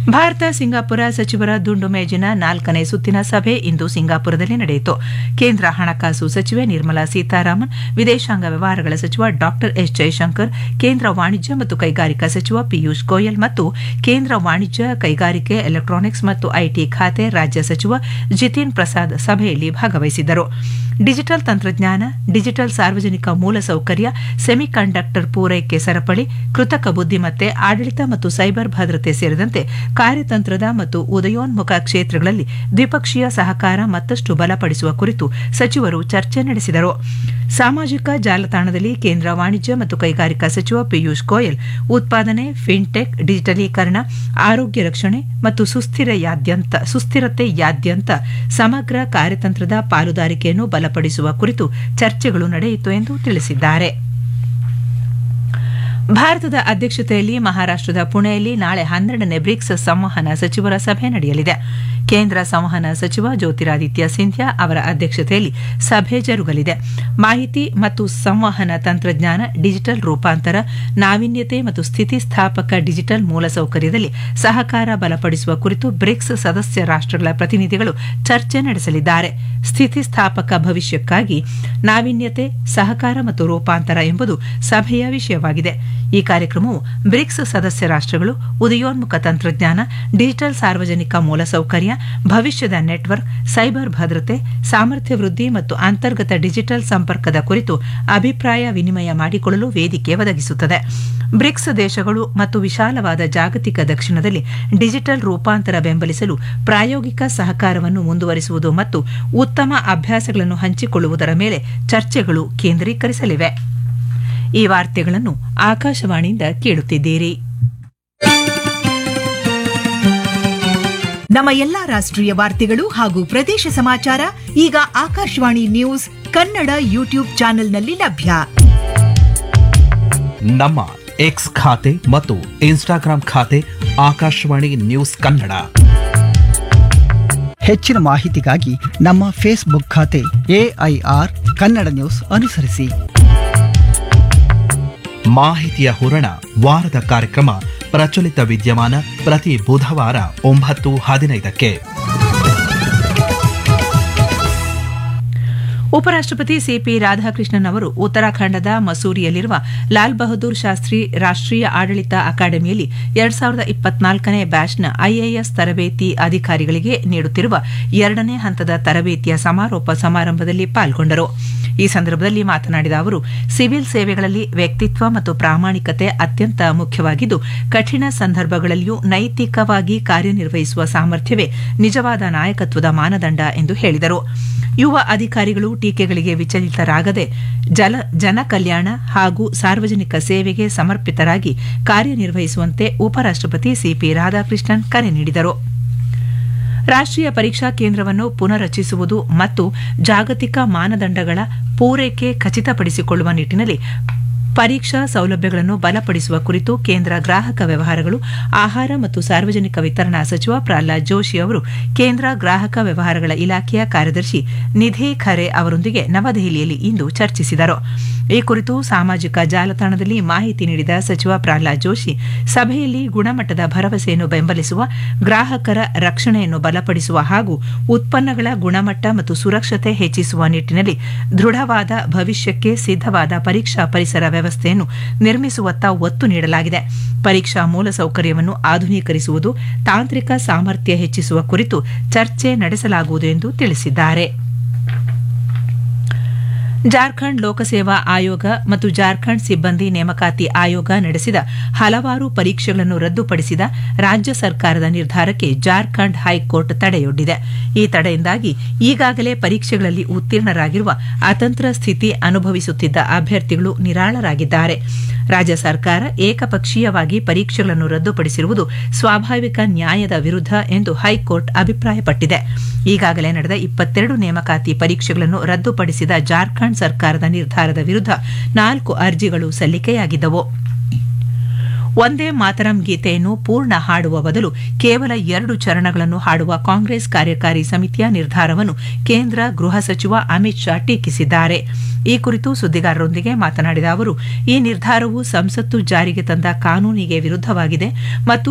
Bharat Singapore ಸಚಿವರ ದುಂಡು ಮೇಜಿನ ನಾಲ್ಕನೇ ಸುತ್ತಿನ ಸಭೆ ಇಂದು ಸಿಂಗಾಪುರದಲ್ಲಿ ನಡೆಯಿತು ಕೇಂದ್ರ ಹಣಕಾಸು ಸಚಿವೆ ನಿರ್ಮಲಾ ಸೀತಾರಾಮನ್ ವಿದೇಶಾಂಗ ವ್ಯವಹಾರಗಳ ಸಚಿವ ಡಾ ಎಸ್ ಜಯಶಂಕರ್ ಕೇಂದ್ರ ವಾಣಿಜ್ಯ ಮತ್ತು ಕೈಗಾರಿಕಾ ಸಚಿವ ಪಿಯೂಷ್ ಗೋಯಲ್ ಮತ್ತು ಕೇಂದ್ರ ವಾಣಿಜ್ಯ ಕೈಗಾರಿಕೆ ಎಲೆಕ್ಟ್ರಾನಿಕ್ಸ್ ಮತ್ತು ಐಟಿ ಖಾತೆ ರಾಜ್ಯ ಸಚಿವ ಜಿತಿನ್ ಪ್ರಸಾದ್ ಸಭೆಯಲ್ಲಿ ಭಾಗವಹಿಸಿದ್ದರು ಡಿಜಿಟಲ್ ತಂತ್ರಜ್ಞಾನ ಡಿಜಿಟಲ್ ಸಾರ್ವಜನಿಕ ಮೂಲಸೌಕರ್ಯ ಸೆಮಿಕಂಡಕ್ಟರ್ ಪೂರೈಕೆ ಸರಪಳಿ ಕೃತಕ ಬುದ್ದಿಮತ್ತೆ ಆಡಳಿತ ಮತ್ತು ಸೈಬರ್ ಭದ್ರತೆ ಸೇರಿದಂತೆ ಕಾರ್ಯತಂತ್ರದ ಮತ್ತು ಉದಯೋನ್ಮುಖ ಕ್ಷೇತ್ರಗಳಲ್ಲಿ ದ್ವಿಪಕ್ಷೀಯ ಸಹಕಾರ ಮತ್ತಷ್ಟು ಬಲಪಡಿಸುವ ಕುರಿತು ಸಚಿವರು ಚರ್ಚೆ ನಡೆಸಿದರು ಸಾಮಾಜಿಕ ಜಾಲತಾಣದಲ್ಲಿ ಕೇಂದ್ರ ವಾಣಿಜ್ಯ ಮತ್ತು ಕೈಗಾರಿಕಾ ಸಚಿವ ಪಿಯೂಷ್ ಗೋಯಲ್ ಉತ್ಪಾದನೆ ಫಿನ್ಟೆಕ್ ಡಿಜಿಟಲೀಕರಣ ಆರೋಗ್ಯ ರಕ್ಷಣೆ ಮತ್ತು ಸುಸ್ಥಿರೆಯಾದ್ಯಂತ ಸುಸ್ಥಿರತೆಯಾದ್ಯಂತ ಸಮಗ್ರ ಕಾರ್ಯತಂತ್ರದ ಪಾಲುದಾರಿಕೆಯನ್ನು ಬಲಪಡಿಸುವ ಕುರಿತು ಚರ್ಚೆಗಳು ನಡೆಯಿತು ಎಂದು ತಿಳಿಸಿದ್ದಾರೆ ಭಾರತದ ಅಧ್ಯಕ್ಷತೆಯಲ್ಲಿ ಮಹಾರಾಷ್ಟದ ಪುಣೆಯಲ್ಲಿ ನಾಳೆ ಹನ್ನೆರಡನೇ ಬ್ರಿಕ್ಸ್ ಸಂವಹನ ಸಚಿವರ ಸಭೆ ನಡೆಯಲಿದೆ ಕೇಂದ್ರ ಸಂವಹನ ಸಚಿವ ಜ್ಯೋತಿರಾದಿತ್ಯ ಸಿಂಧ್ಯಾ ಅವರ ಅಧ್ಯಕ್ಷತೆಯಲ್ಲಿ ಸಭೆ ಜರುಗಲಿದೆ ಮಾಹಿತಿ ಮತ್ತು ಸಂವಹನ ತಂತ್ರಜ್ಞಾನ ಡಿಜಿಟಲ್ ರೂಪಾಂತರ ನಾವೀನ್ಯತೆ ಮತ್ತು ಸ್ಥಿತಿಸ್ಥಾಪಕ ಡಿಜಿಟಲ್ ಮೂಲಸೌಕರ್ಯದಲ್ಲಿ ಸಹಕಾರ ಬಲಪಡಿಸುವ ಕುರಿತು ಬ್ರಿಕ್ಸ್ ಸದಸ್ಯ ರಾಷ್ಟಗಳ ಪ್ರತಿನಿಧಿಗಳು ಚರ್ಚೆ ನಡೆಸಲಿದ್ದಾರೆ ಸ್ಥಿತಿಸ್ಥಾಪಕ ಭವಿಷ್ಯಕ್ಕಾಗಿ ನಾವೀನ್ಯತೆ ಸಹಕಾರ ಮತ್ತು ರೂಪಾಂತರ ಎಂಬುದು ಸಭೆಯ ವಿಷಯವಾಗಿದೆ ಈ ಕಾರ್ಯಕ್ರಮವು ಬ್ರಿಕ್ಸ್ ಸದಸ್ಯ ರಾಷ್ಟಗಳು ಉದಯೋನ್ಮುಖ ತಂತ್ರಜ್ಞಾನ ಡಿಜಿಟಲ್ ಸಾರ್ವಜನಿಕ ಮೂಲಸೌಕರ್ಯ ಭವಿಷ್ಯದ ನೆಟ್ವರ್ಕ್ ಸೈಬರ್ ಭದ್ರತೆ ಸಾಮರ್ಥ್ಯ ವೃದ್ಧಿ ಮತ್ತು ಅಂತರ್ಗತ ಡಿಜಿಟಲ್ ಸಂಪರ್ಕದ ಕುರಿತು ಅಭಿಪ್ರಾಯ ವಿನಿಮಯ ಮಾಡಿಕೊಳ್ಳಲು ವೇದಿಕೆ ಒದಗಿಸುತ್ತದೆ ಬ್ರಿಕ್ಸ್ ದೇಶಗಳು ಮತ್ತು ವಿಶಾಲವಾದ ಜಾಗತಿಕ ದಕ್ಷಿಣದಲ್ಲಿ ಡಿಜಿಟಲ್ ರೂಪಾಂತರ ಬೆಂಬಲಿಸಲು ಪ್ರಾಯೋಗಿಕ ಸಹಕಾರವನ್ನು ಮುಂದುವರಿಸುವುದು ಮತ್ತು ಉತ್ತಮ ಅಭ್ಯಾಸಗಳನ್ನು ಹಂಚಿಕೊಳ್ಳುವುದರ ಮೇಲೆ ಚರ್ಚೆಗಳು ಕೇಂದ್ರೀಕರಿಸಲಿವೆ ಈ ವಾರ್ತೆಗಳನ್ನು ಆಕಾಶವಾಣಿಯಿಂದ ಕೇಳುತ್ತಿದ್ದೀರಿ ನಮ್ಮ ಎಲ್ಲಾ ರಾಷ್ಟ್ರೀಯ ವಾರ್ತೆಗಳು ಹಾಗೂ ಪ್ರದೇಶ ಸಮಾಚಾರ ಈಗ ಆಕಾಶವಾಣಿ ನ್ಯೂಸ್ ಕನ್ನಡ ಯೂಟ್ಯೂಬ್ ಚಾನೆಲ್ನಲ್ಲಿ ಲಭ್ಯ ನಮ್ಮ ಎಕ್ಸ್ ಖಾತೆ ಮತ್ತು ಇನ್ಸ್ಟಾಗ್ರಾಂ ಖಾತೆ ಆಕಾಶವಾಣಿ ನ್ಯೂಸ್ ಕನ್ನಡ ಹೆಚ್ಚಿನ ಮಾಹಿತಿಗಾಗಿ ನಮ್ಮ ಫೇಸ್ಬುಕ್ ಖಾತೆ ಎಐಆರ್ ಕನ್ನಡ ನ್ಯೂಸ್ ಅನುಸರಿಸಿ ಮಾಹಿತಿಯ ಹೂರಣ ವಾರದ ಕಾರ್ಯಕ್ರಮ ಪ್ರಚಲಿತ ವಿದ್ಯಮಾನ ಪ್ರತಿ ಬುಧವಾರ ಒಂಬತ್ತು ಹದಿನೈದಕ್ಕೆ ಉಪರಾಷ್ಟಪತಿ ಸಿಪಿ ರಾಧಾಕೃಷ್ಣನ್ ಅವರು ಉತ್ತರಾಖಂಡದ ಮಸೂರಿಯಲ್ಲಿರುವ ಲಾಲ್ ಬಹದ್ದೂರ್ ಶಾಸ್ತ್ರಿ ರಾಷ್ಟೀಯ ಆಡಳಿತ ಅಕಾಡೆಮಿಯಲ್ಲಿ ಎರಡ್ ಸಾವಿರದ ಇಪ್ಪತ್ನಾಲ್ಕನೇ ಬ್ಯಾಚ್ನ ಐಎಎಸ್ ತರಬೇತಿ ಅಧಿಕಾರಿಗಳಿಗೆ ನೀಡುತ್ತಿರುವ ಎರಡನೇ ಹಂತದ ತರಬೇತಿಯ ಸಮಾರೋಪ ಸಮಾರಂಭದಲ್ಲಿ ಪಾಲ್ಗೊಂಡರು ಈ ಸಂದರ್ಭದಲ್ಲಿ ಮಾತನಾಡಿದ ಅವರು ಸಿವಿಲ್ ಸೇವೆಗಳಲ್ಲಿ ವ್ಯಕ್ತಿತ್ವ ಮತ್ತು ಪ್ರಾಮಾಣಿಕತೆ ಅತ್ಯಂತ ಮುಖ್ಯವಾಗಿದ್ದು ಕಠಿಣ ಸಂದರ್ಭಗಳಲ್ಲಿಯೂ ನೈತಿಕವಾಗಿ ಕಾರ್ಯನಿರ್ವಹಿಸುವ ಸಾಮರ್ಥ್ಯವೇ ನಿಜವಾದ ನಾಯಕತ್ವದ ಮಾನದಂಡ ಎಂದು ಹೇಳಿದರು ಯುವ ಅಧಿಕಾರಿಗಳು ಟೀಕೆಗಳಿಗೆ ವಿಚಲಿತರಾಗದೆ ಜಲ ಜನ ಕಲ್ಯಾಣ ಹಾಗೂ ಸಾರ್ವಜನಿಕ ಸೇವೆಗೆ ಸಮರ್ಪಿತರಾಗಿ ಕಾರ್ಯನಿರ್ವಹಿಸುವಂತೆ ಉಪರಾಷ್ಟಪತಿ ಸಿಪಿ ರಾಧಾಕೃಷ್ಣನ್ ಕರೆ ನೀಡಿದರು ರಾಷ್ಟೀಯ ಪರೀಕ್ಷಾ ಕೇಂದ್ರವನ್ನು ಪುನರ್ರಚಿಸುವುದು ಮತ್ತು ಜಾಗತಿಕ ಮಾನದಂಡಗಳ ಪೂರೈಕೆ ಖಚಿತಪಡಿಸಿಕೊಳ್ಳುವ ನಿಟ್ಟಿನಲ್ಲಿ ಪರೀಕ್ಷಾ ಸೌಲಭ್ಯಗಳನ್ನು ಬಲಪಡಿಸುವ ಕುರಿತು ಕೇಂದ್ರ ಗ್ರಾಹಕ ವ್ಯವಹಾರಗಳು ಆಹಾರ ಮತ್ತು ಸಾರ್ವಜನಿಕ ವಿತರಣಾ ಸಚಿವ ಪ್ರಹ್ಲಾದ್ ಜೋಶಿ ಅವರು ಕೇಂದ್ರ ಗ್ರಾಹಕ ವ್ಯವಹಾರಗಳ ಇಲಾಖೆಯ ಕಾರ್ಯದರ್ಶಿ ನಿಧಿ ಖರೆ ಅವರೊಂದಿಗೆ ನವದೆಹಲಿಯಲ್ಲಿ ಇಂದು ಚರ್ಚಿಸಿದರು ಈ ಕುರಿತು ಸಾಮಾಜಿಕ ಜಾಲತಾಣದಲ್ಲಿ ಮಾಹಿತಿ ನೀಡಿದ ಸಚಿವ ಪ್ರಹ್ಲಾದ್ ಜೋಶಿ ಸಭೆಯಲ್ಲಿ ಗುಣಮಟ್ಟದ ಭರವಸೆಯನ್ನು ಬೆಂಬಲಿಸುವ ಗ್ರಾಹಕರ ರಕ್ಷಣೆಯನ್ನು ಬಲಪಡಿಸುವ ಹಾಗೂ ಉತ್ಪನ್ನಗಳ ಗುಣಮಟ್ಟ ಮತ್ತು ಸುರಕ್ಷತೆ ಹೆಚ್ಚಿಸುವ ನಿಟ್ಟಿನಲ್ಲಿ ದೃಢವಾದ ಭವಿಷ್ಯಕ್ಕೆ ಸಿದ್ಧವಾದ ಪರೀಕ್ಷಾ ಪರಿಸರ ವ್ಯವಸ್ಥೆಯನ್ನು ನಿರ್ಮಿಸುವತ್ತ ಒತ್ತು ನೀಡಲಾಗಿದೆ ಪರೀಕ್ಷಾ ಮೂಲಸೌಕರ್ಯವನ್ನು ಆಧುನೀಕರಿಸುವುದು ತಾಂತ್ರಿಕ ಸಾಮರ್ಥ್ಯ ಹೆಚ್ಚಿಸುವ ಕುರಿತು ಚರ್ಚೆ ನಡೆಸಲಾಗುವುದು ಎಂದು ತಿಳಿಸಿದ್ದಾರೆ ಜಾರ್ಖಂಡ್ ಲೋಕಸೇವಾ ಆಯೋಗ ಮತ್ತು ಜಾರ್ಖಂಡ್ ಸಿಬ್ಬಂದಿ ನೇಮಕಾತಿ ಆಯೋಗ ನಡೆಸಿದ ಹಲವಾರು ಪರೀಕ್ಷೆಗಳನ್ನು ರದ್ದುಪಡಿಸಿದ ರಾಜ್ಯ ಸರ್ಕಾರದ ನಿರ್ಧಾರಕ್ಕೆ ಜಾರ್ಖಂಡ್ ಹೈಕೋರ್ಟ್ ತಡೆಯೊಡ್ಡಿದೆ ಈ ತಡೆಯಿಂದಾಗಿ ಈಗಾಗಲೇ ಪರೀಕ್ಷೆಗಳಲ್ಲಿ ಉತ್ತೀರ್ಣರಾಗಿರುವ ಅತಂತ್ರ ಸ್ಥಿತಿ ಅನುಭವಿಸುತ್ತಿದ್ದ ಅಭ್ಯರ್ಥಿಗಳು ನಿರಾಳರಾಗಿದ್ದಾರೆ ರಾಜ್ಯ ಸರ್ಕಾರ ಏಕಪಕ್ಷೀಯವಾಗಿ ಪರೀಕ್ಷೆಗಳನ್ನು ರದ್ದುಪಡಿಸಿರುವುದು ಸ್ವಾಭಾವಿಕ ನ್ಯಾಯದ ವಿರುದ್ಧ ಎಂದು ಹೈಕೋರ್ಟ್ ಅಭಿಪ್ರಾಯಪಟ್ಟಿದೆ ಈಗಾಗಲೇ ನಡೆದ ಇಪ್ಪತ್ತೆರಡು ನೇಮಕಾತಿ ಪರೀಕ್ಷೆಗಳನ್ನು ರದ್ದುಪಡಿಸಿದ ಜಾರ್ಖಂಡ್ ಸರ್ಕಾರದ ನಿರ್ಧಾರದ ವಿರುದ್ಧ ನಾಲ್ಕು ಅರ್ಜಿಗಳು ಸಲ್ಲಿಕೆಯಾಗಿದ್ದವು ಒಂದೇ ಮಾತರಂ ಗೀತೆಯನ್ನು ಪೂರ್ಣ ಹಾಡುವ ಬದಲು ಕೇವಲ ಎರಡು ಚರಣಗಳನ್ನು ಹಾಡುವ ಕಾಂಗ್ರೆಸ್ ಕಾರ್ಯಕಾರಿ ಸಮಿತಿಯ ನಿರ್ಧಾರವನ್ನು ಕೇಂದ್ರ ಗೃಹ ಸಚಿವ ಅಮಿತ್ ಶಾ ಟೀಕಿಸಿದ್ದಾರೆ ಈ ಕುರಿತು ಸುದ್ದಿಗಾರರೊಂದಿಗೆ ಮಾತನಾಡಿದ ಅವರು ಈ ನಿರ್ಧಾರವು ಸಂಸತ್ತು ಜಾರಿಗೆ ತಂದ ಕಾನೂನಿಗೆ ವಿರುದ್ಧವಾಗಿದೆ ಮತ್ತು